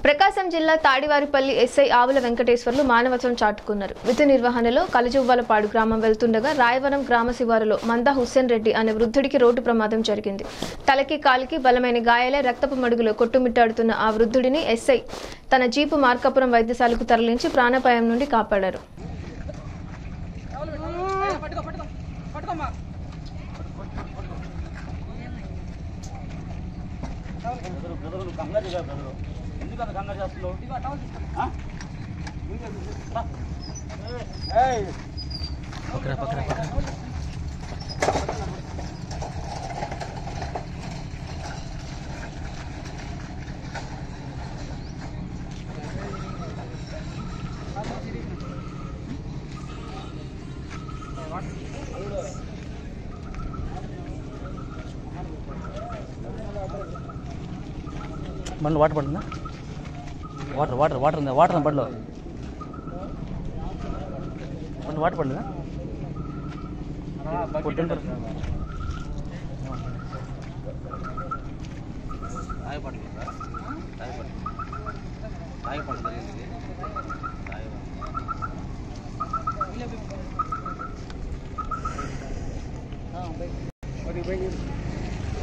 ప్రకాశం జిల్లా తాడివారిపల్లి ఎస్ఐ ఆవుల వెంకటేశ్వర్లు మానవత్వం చాటుకున్నారు విధి నిర్వహణలో కలజువ్వాలపాడు గ్రామం వెళ్తుండగా రాయవరం గ్రామ శివారులో మందా హుస్సేన్ రెడ్డి అనే వృద్ధుడికి రోడ్డు ప్రమాదం జరిగింది తలకి కాలికి బలమైన గాయాలే రక్తపు మడుగులో కొట్టుమిట్టాడుతున్న ఆ వృద్ధుడిని ఎస్ఐ తన జీపు మార్కాపురం వైద్యశాలకు తరలించి ప్రాణాపాయం నుండి కాపాడారు బ్రదరు బ్రదరు నువ్వు కంగారు చేయగా బ్రదరు ఎందుకు అంత కంగారు చేస్తున్నావు ఆ? రా. ఏయ్. బండ్లో వాటర్ పడుతుందా వాటర్ వాటర్ వాటర్ ఉందా వాటర్ ఉందా బండ్లో బండ్లో వాటర్ పడుతుందా పొద్దున్న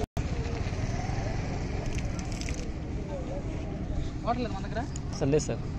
వాటర్ లేదు మన దగ్గర సార్ లేదు సార్